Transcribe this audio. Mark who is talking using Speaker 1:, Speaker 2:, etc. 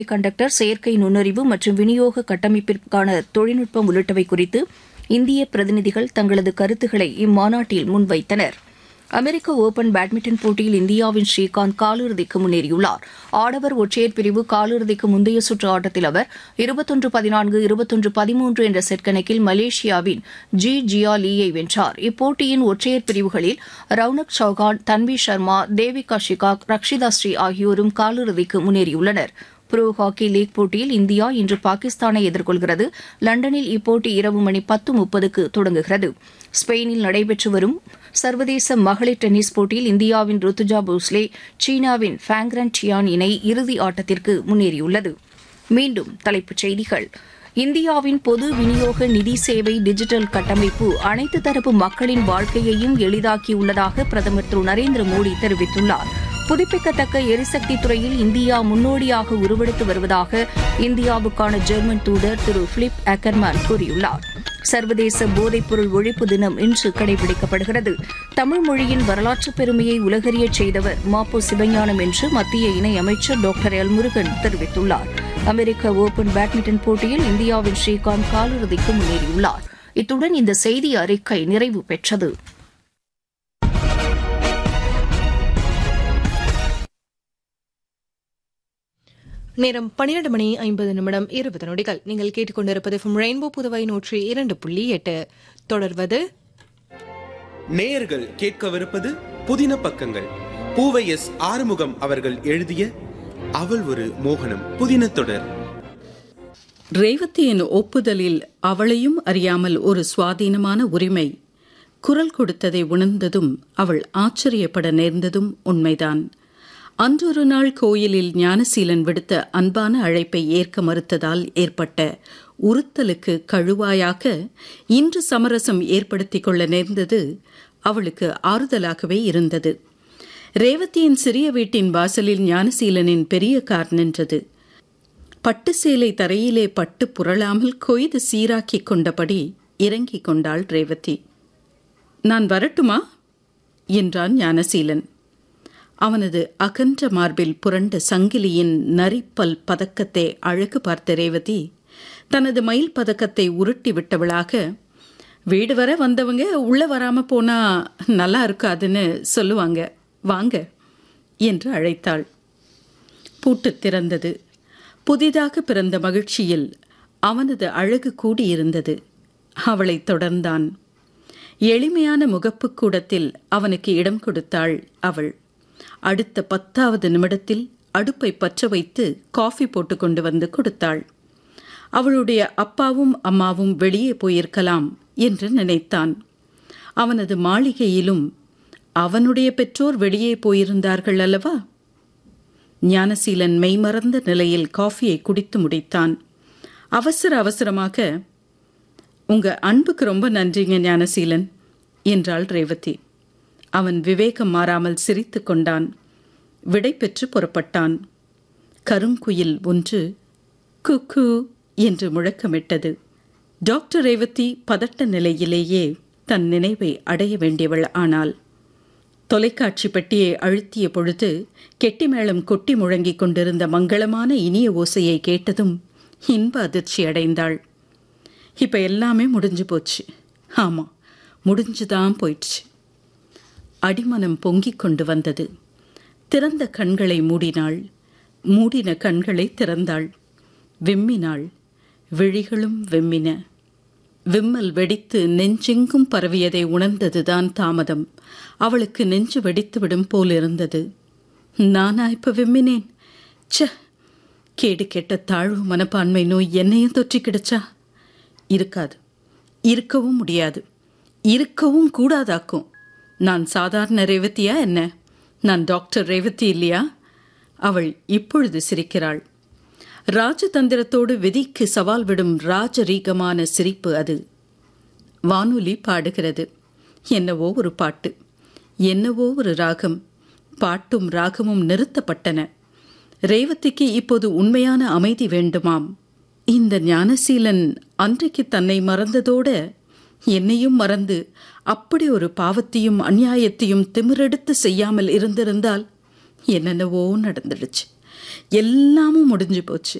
Speaker 1: conductor செயற்கை நுண்ணறிவு மற்றும் விநியோக கட்டமைப்பிற்கான தொழில்நுட்பம் உள்ளிட்டவை குறித்து இந்திய பிரதிநிதிகள் தங்களது கருத்துக்களை இம்மாநாட்டில் முன்வைத்தனர் அமெரிக்க ஒபன் பேட்மிண்டன் போட்டியில் இந்தியாவின் ஸ்ரீகாந்த் காலிறுதிக்கு முன்னேறியுள்ளார் ஆடவர் ஒற்றையர் பிரிவு காலிறுதிக்கு முந்தைய சுற்று ஆட்டத்தில் அவர் இருபத்தொன்று பதினான்கு இருபத்தொன்று பதிமூன்று என்ற செட் கணக்கில் மலேசியாவின் ஜி ஜியா லீயை வென்றார் இப்போட்டியின் ஒற்றையர் பிரிவுகளில் ரவுனக் சௌகான் தன்வி சர்மா தேவிகா ஷிகாக் ரக்ஷிதா ஸ்ரீ ஆகியோரும் காலிறுதிக்கு முன்னேறியுள்ளனர் புரோ ஹாக்கி லீக் போட்டியில் இந்தியா இன்று பாகிஸ்தானை எதிர்கொள்கிறது லண்டனில் இப்போட்டி இரவு மணி பத்து முப்பதுக்கு தொடங்குகிறது ஸ்பெயினில் நடைபெற்று வரும் சர்வதேச மகளிர் டென்னிஸ் போட்டியில் இந்தியாவின் ருத்துஜா போஸ்லே சீனாவின் ஃபேங்ரன் டியான் இணை இறுதி ஆட்டத்திற்கு முன்னேறியுள்ளது மீண்டும் தலைப்புச் செய்திகள் இந்தியாவின் பொது விநியோக நிதி சேவை டிஜிட்டல் கட்டமைப்பு அனைத்து தரப்பு மக்களின் வாழ்க்கையையும் எளிதாக்கியுள்ளதாக பிரதமர் திரு நரேந்திர மோடி தெரிவித்துள்ளார் புதுப்பிக்கத்தக்க எரிசக்தி துறையில் இந்தியா முன்னோடியாக உருவெடுத்து வருவதாக இந்தியாவுக்கான ஜெர்மன் தூதர் திரு பிலிப் அக்கர்மேன் கூறியுள்ளார் சர்வதேச போதைப்பொருள் ஒழிப்பு தினம் இன்று கடைபிடிக்கப்படுகிறது தமிழ் மொழியின் வரலாற்றுப் பெருமையை உலகறியச் செய்தவர் மாப்போ சிவஞானம் என்று மத்திய இணையமைச்சர் டாக்டர் எல் முருகன் தெரிவித்துள்ளார் அமெரிக்க ஓபன் பேட்மிண்டன் போட்டியில் இந்தியாவின் ஸ்ரீகாந்த் காலிறுதிக்கு முன்னேறியுள்ளார் இத்துடன் இந்த செய்தி அறிக்கை நிறைவு பெற்றது
Speaker 2: நேரம் பன்னிரண்டு மணி ஐம்பது நிமிடம் இருபது நொடிகள் நீங்கள் கேட்டுக்கொண்டிருப்பது ஃப்ரம் ரெயின்போ புதுவை நூற்றி இரண்டு புள்ளி எட்டு தொடர்வது
Speaker 3: நேயர்கள் கேட்கவிருப்பது புதின பக்கங்கள் பூவை எஸ் ஆறுமுகம் அவர்கள் எழுதிய அவள் ஒரு மோகனம் புதின தொடர்
Speaker 4: ரேவதியின் ஒப்புதலில் அவளையும் அறியாமல் ஒரு சுவாதீனமான உரிமை குரல் கொடுத்ததை உணர்ந்ததும் அவள் ஆச்சரியப்பட நேர்ந்ததும் உண்மைதான் அன்றொரு நாள் கோயிலில் ஞானசீலன் விடுத்த அன்பான அழைப்பை ஏற்க மறுத்ததால் ஏற்பட்ட உறுத்தலுக்கு கழுவாயாக இன்று சமரசம் ஏற்படுத்திக் கொள்ள நேர்ந்தது அவளுக்கு ஆறுதலாகவே இருந்தது ரேவதியின் சிறிய வீட்டின் வாசலில் ஞானசீலனின் பெரிய கார் நின்றது பட்டு சேலை தரையிலே பட்டு புரளாமல் கொய்து சீராக்கிக் கொண்டபடி இறங்கிக் கொண்டாள் ரேவதி நான் வரட்டுமா என்றான் ஞானசீலன் அவனது அகன்ற மார்பில் புரண்ட சங்கிலியின் நரிப்பல் பதக்கத்தை அழகு பார்த்த ரேவதி தனது மயில் பதக்கத்தை உருட்டி விட்டவளாக வீடு வர வந்தவங்க உள்ள வராம போனா நல்லா இருக்காதுன்னு சொல்லுவாங்க வாங்க என்று அழைத்தாள் பூட்டு திறந்தது புதிதாக பிறந்த மகிழ்ச்சியில் அவனது அழகு கூடியிருந்தது அவளை தொடர்ந்தான் எளிமையான முகப்பு கூடத்தில் அவனுக்கு இடம் கொடுத்தாள் அவள் அடுத்த பத்தாவது நிமிடத்தில் அடுப்பை பற்ற வைத்து காஃபி போட்டு கொண்டு வந்து கொடுத்தாள் அவளுடைய அப்பாவும் அம்மாவும் வெளியே போயிருக்கலாம் என்று நினைத்தான் அவனது மாளிகையிலும் அவனுடைய பெற்றோர் வெளியே போயிருந்தார்கள் அல்லவா ஞானசீலன் மெய்மறந்த நிலையில் காஃபியை குடித்து முடித்தான் அவசர அவசரமாக உங்க அன்புக்கு ரொம்ப நன்றிங்க ஞானசீலன் என்றாள் ரேவதி அவன் விவேகம் மாறாமல் சிரித்து கொண்டான் விடை பெற்று புறப்பட்டான் கருங்குயில் ஒன்று குக்கு என்று முழக்கமிட்டது டாக்டர் ரேவதி பதட்ட நிலையிலேயே தன் நினைவை அடைய வேண்டியவள் ஆனாள் தொலைக்காட்சி பெட்டியை அழுத்திய பொழுது கெட்டிமேளம் கொட்டி முழங்கிக் கொண்டிருந்த மங்களமான இனிய ஓசையை கேட்டதும் இன்ப அதிர்ச்சி அடைந்தாள் இப்ப எல்லாமே முடிஞ்சு போச்சு ஆமா முடிஞ்சுதான் போயிடுச்சு அடிமனம் பொங்கிக் கொண்டு வந்தது திறந்த கண்களை மூடினாள் மூடின கண்களை திறந்தாள் விம்மினாள் விழிகளும் வெம்மின விம்மல் வெடித்து நெஞ்செங்கும் பரவியதை உணர்ந்ததுதான் தாமதம் அவளுக்கு நெஞ்சு வெடித்துவிடும் போல் இருந்தது நானா இப்ப விம்மினேன் ச்ச கேடு கெட்ட தாழ்வு மனப்பான்மை நோய் என்னையும் தொற்றி கிடச்சா இருக்காது இருக்கவும் முடியாது இருக்கவும் கூடாதாக்கும் நான் சாதாரண ரேவதியா என்ன நான் டாக்டர் ரேவதி இல்லையா அவள் இப்பொழுது சிரிக்கிறாள் ராஜதந்திரத்தோடு விதிக்கு சவால் விடும் ராஜரீகமான சிரிப்பு அது வானொலி பாடுகிறது என்னவோ ஒரு பாட்டு என்னவோ ஒரு ராகம் பாட்டும் ராகமும் நிறுத்தப்பட்டன ரேவதிக்கு இப்போது உண்மையான அமைதி வேண்டுமாம் இந்த ஞானசீலன் அன்றைக்கு தன்னை மறந்ததோட என்னையும் மறந்து அப்படி ஒரு பாவத்தையும் அநியாயத்தையும் திமிரெடுத்து செய்யாமல் இருந்திருந்தால் என்னென்னவோ நடந்துடுச்சு எல்லாமும் முடிஞ்சு போச்சு